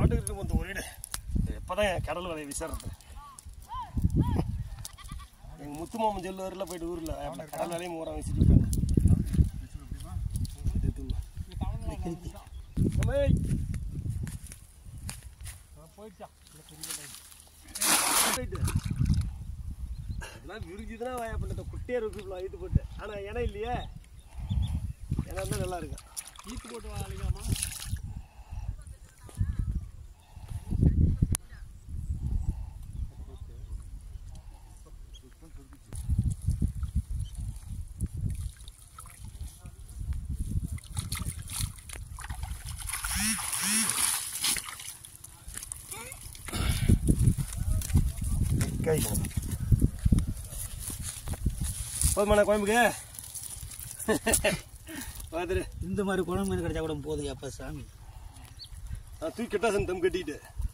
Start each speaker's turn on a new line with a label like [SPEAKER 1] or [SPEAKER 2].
[SPEAKER 1] பாட்டுக்கு இருக்கு வந்து ஒரே எப்போதான் என் கடல் வலையை விசாரிறது எங்கள் முத்து மாமன் சொல்லுவார்ல போயிட்டு ஊரில் கடல் வலையும் ஊரம் வீசிட்டு இருப்பாங்க அம்மை. போயிட்டு. இதெல்லாம் விரிஞ்சுதுன்னா வாயா பண்ண குட்டியாக இருக்கு ஈத்து போட்டு ஆனால் இடம் இல்லையே இடம் இருந்தால் நல்லா இருக்கும்
[SPEAKER 2] ஈத்து போட்டு வாழிக்காமா
[SPEAKER 1] காய்க்கணும் போதுமான கோயம்புக்கு பார்த்துரு
[SPEAKER 2] இந்த மாதிரி குழம்பு மீன் கிடைச்சா கூட போதும் அப்பா சாமி
[SPEAKER 1] தூக்கி கட்டாசன் தம் கட்டிக்கிட்டு